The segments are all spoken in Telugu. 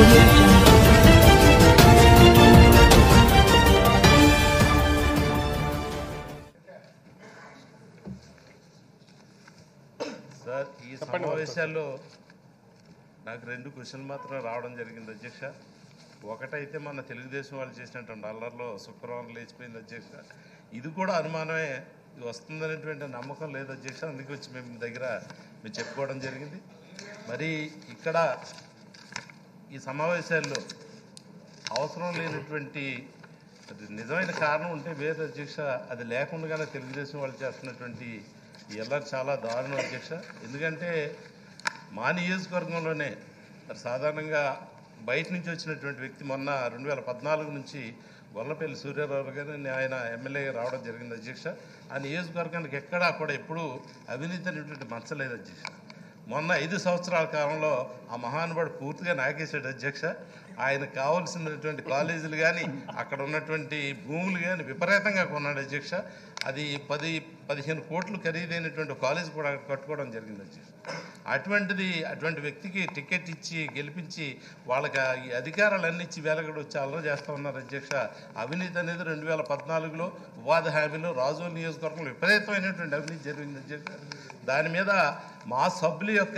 audio jungle. సార్ ఈ సమావేశాల్లో నాకు రెండు క్వశ్చన్లు మాత్రం రావడం జరిగింది అధ్యక్ష ఒకటైతే మన తెలుగుదేశం వాళ్ళు చేసినటువంటి అల్లర్లో శుక్రవారం లేచిపోయింది అధ్యక్ష ఇది కూడా అనుమానమే ఇది వస్తుందనేటువంటి నమ్మకం లేదు అధ్యక్ష అందుకే వచ్చి మేము మీ దగ్గర మేము చెప్పుకోవడం జరిగింది మరి ఇక్కడ ఈ సమావేశాల్లో అవసరం లేనటువంటి అది నిజమైన కారణం ఉంటే వేరే అధ్యక్ష అది లేకుండానే తెలుగుదేశం వాళ్ళు చేస్తున్నటువంటి ఈ ఎల్లరి చాలా దారుణం అధ్యక్ష ఎందుకంటే మా నియోజకవర్గంలోనే మరి సాధారణంగా బయట నుంచి వచ్చినటువంటి వ్యక్తి మొన్న రెండు వేల పద్నాలుగు నుంచి గొల్లపల్లి సూర్యారావు గారు ఆయన ఎమ్మెల్యే రావడం జరిగింది అధ్యక్ష ఆ నియోజకవర్గానికి ఎక్కడా కూడా ఎప్పుడూ అవినీతి అనేటువంటి మచ్చలేదు అధ్యక్ష మొన్న ఐదు సంవత్సరాల కాలంలో ఆ మహానుభావుడు పూర్తిగా నాకేశాడు అధ్యక్ష ఆయనకు కావాల్సినటువంటి కాలేజీలు కానీ అక్కడ ఉన్నటువంటి భూములు కానీ విపరీతంగా కొన్నాడు అధ్యక్ష అది పది పదిహేను కోట్లు ఖరీదైనటువంటి కాలేజ్ కూడా కట్టుకోవడం జరిగింది అధ్యక్ష అటువంటిది అటువంటి వ్యక్తికి టికెట్ ఇచ్చి గెలిపించి వాళ్ళకి ఆ ఈ అధికారాలన్నీ ఇచ్చి వేలగడ వచ్చి అల్లరి చేస్తూ ఉన్నారు అధ్యక్ష అవినీతి అనేది రెండు వేల పద్నాలుగులో ఉపాధి హామీలో రాజు నియోజకవర్గంలో విపరీతమైనటువంటి అవినీతి జరిగింది అధ్యక్ష దాని మీద మా సభ్యుల యొక్క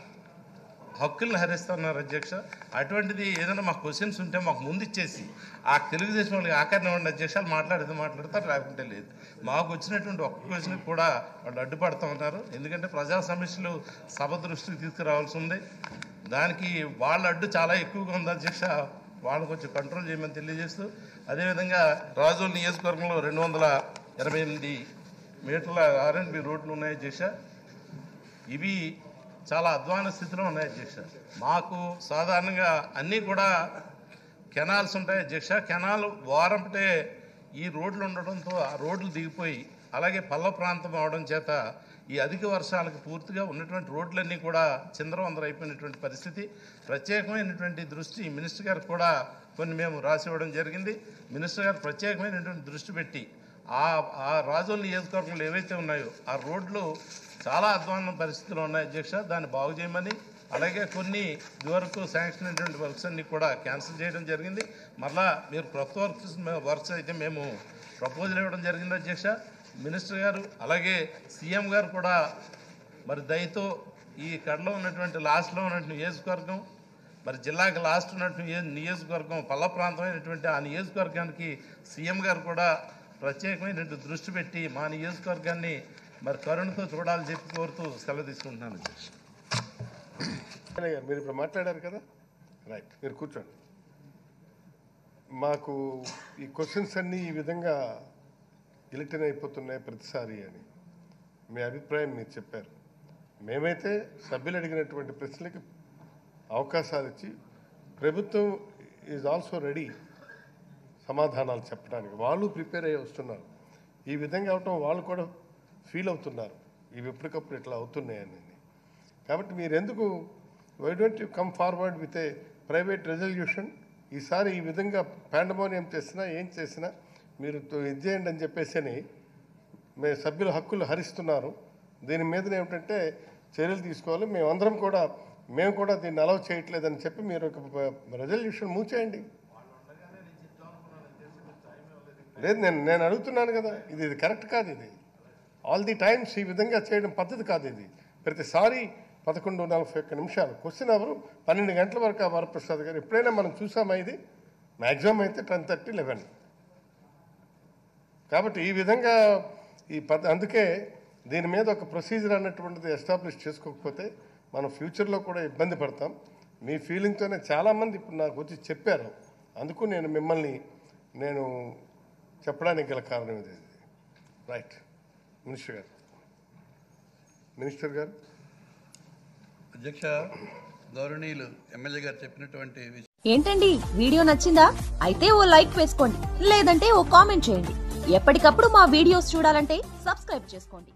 హక్కులను హరిస్తున్నారు అధ్యక్ష అటువంటిది ఏదైనా మాకు క్వశ్చన్స్ ఉంటే మాకు ముందు ఇచ్చేసి ఆ తెలుగుదేశం వాళ్ళకి ఆకరణ ఉన్న అధ్యక్షాలు మాట్లాడితే మాట్లాడతారు లేకుంటే లేదు మాకు వచ్చినటువంటి ఒక్క క్వశ్చన్ కూడా వాళ్ళు అడ్డుపడుతూ ఉన్నారు ఎందుకంటే ప్రజా సమస్యలు సభ దృష్టికి తీసుకురావాల్సి ఉంది దానికి వాళ్ళ అడ్డు చాలా ఎక్కువగా ఉంది అధ్యక్ష వాళ్ళని కొంచెం కంట్రోల్ చేయమని తెలియజేస్తూ అదేవిధంగా రాజోల్ నియోజకవర్గంలో రెండు వందల ఎనభై ఎనిమిది మీటర్ల ఆర్ఎండ్బి రోడ్లు ఉన్నాయి అధ్యక్ష ఇవి చాలా అధ్వాన స్థితిలో ఉన్నాయి అధ్యక్ష మాకు సాధారణంగా అన్నీ కూడా కెనాల్స్ ఉంటాయి అధ్యక్ష కెనాల్ వారంపటే ఈ రోడ్లు ఉండడంతో ఆ రోడ్లు దిగిపోయి అలాగే పల్ల ప్రాంతం అవడం చేత ఈ అధిక వర్షాలకు పూర్తిగా ఉన్నటువంటి రోడ్లన్నీ కూడా చిందరవందర అయిపోయినటువంటి పరిస్థితి ప్రత్యేకమైనటువంటి దృష్టి మినిస్టర్ గారికి కూడా కొన్ని మేము రాసి ఇవ్వడం జరిగింది మినిస్టర్ గారు ప్రత్యేకమైనటువంటి దృష్టి పెట్టి ఆ ఆ రాజోల్ నియోజకవర్గంలో ఏవైతే ఉన్నాయో ఆ రోడ్లు చాలా అధ్వాన పరిస్థితులు ఉన్నాయి అధ్యక్ష దాన్ని బాగు చేయమని అలాగే కొన్ని ఇదివరకు శాంక్షన్ అయినటువంటి వర్క్స్ అన్ని కూడా క్యాన్సిల్ చేయడం జరిగింది మరలా మీరు కొత్త వర్క్స్ వర్క్స్ అయితే మేము ప్రపోజల్ ఇవ్వడం జరిగింది అధ్యక్ష మినిస్టర్ గారు అలాగే సీఎం గారు కూడా మరి దయతో ఈ కడలో ఉన్నటువంటి లాస్ట్లో ఉన్నటువంటి నియోజకవర్గం మరి జిల్లాకి లాస్ట్ ఉన్నటువంటి నియో- నియోజకవర్గం పల్ల ప్రాంతమైనటువంటి ఆ నియోజకవర్గానికి సీఎం గారు కూడా ప్రత్యేకమైనటువంటి దృష్టి పెట్టి మా నియోజకవర్గాన్ని మరి కరుణతో చూడాలని చెప్పి కోరుతూ సెలవు తీసుకుంటున్నాను అధ్యక్ష ఎమ్మెల్యే గారు మీరు ఇప్పుడు మాట్లాడారు కదా రైట్ మీరు కూర్చోండి మాకు ఈ క్వశ్చన్స్ అన్నీ ఈ విధంగా గిలిటిన్ అయిపోతున్నాయి ప్రతిసారి అని మీ అభిప్రాయం మీరు చెప్పారు మేమైతే సభ్యులు అడిగినటువంటి ప్రశ్నలకి అవకాశాలు ఇచ్చి ప్రభుత్వం ఈజ్ ఆల్సో రెడీ సమాధానాలు చెప్పడానికి వాళ్ళు ప్రిపేర్ అయ్యి వస్తున్నారు ఈ విధంగా అవటం వాళ్ళు కూడా ఫీల్ అవుతున్నారు ఇవి ఎప్పటికప్పుడు ఇట్లా అవుతున్నాయని కాబట్టి మీరు ఎందుకు why don't you come forward with a private resolution ఈసారి ఈ విధంగా పాండమోనియం చేసినా ఏం చేసినా మీరు తో- ఇది చేయండి అని చెప్పేసి అని మే సభ్యుల హక్కులు హరిస్తున్నారు దీని మీద ఏమిటంటే చర్యలు తీసుకోవాలి మేమందరం కూడా మేము కూడా దీన్ని అలౌ చేయట్లేదని చెప్పి మీరు ఒక రెజల్యూషన్ మూవ్ చేయండి లేదు నేను నేను అడుగుతున్నాను కదా ఇది ఇది కరెక్ట్ కాదు ఇది ఆల్ ది టైమ్స్ ఈ విధంగా చేయడం పద్ధతి కాదు ఇది ప్రతిసారి పదకొండు నలభై ఒక్క నిమిషాలు క్వశ్చన్ అవరు పన్నెండు గంటల వరకు ఆ వరప్రసాద్ గారు ఎప్పుడైనా మనం చూసామా ఇది మ్యాక్సిమం అయితే టెన్ థర్టీ లెవెన్ కాబట్టి ఈ విధంగా ఈ పద్ధ అందుకే దీని మీద ఒక ప్రొసీజర్ అన్నటువంటిది ఎస్టాబ్లిష్ చేసుకోకపోతే మనం ఫ్యూచర్లో కూడా ఇబ్బంది పడతాం మీ ఫీలింగ్తోనే చాలామంది ఇప్పుడు నాకు వచ్చి చెప్పారు అందుకు నేను మిమ్మల్ని నేను చెప్పడానికి గల కారణం ఇది రైట్ మినిస్టర్ గారు మినిస్టర్ గారు అధ్యక్ష గౌరవనీయులు ఎమ్మెల్యే గారు చెప్పినటువంటి విషయం ఏంటండి వీడియో నచ్చిందా అయితే ఓ లైక్ వేసుకోండి లేదంటే ఓ కామెంట్ చేయండి ఎప్పటికప్పుడు మా వీడియోస్ చూడాలంటే సబ్స్క్రైబ్ చేసుకోండి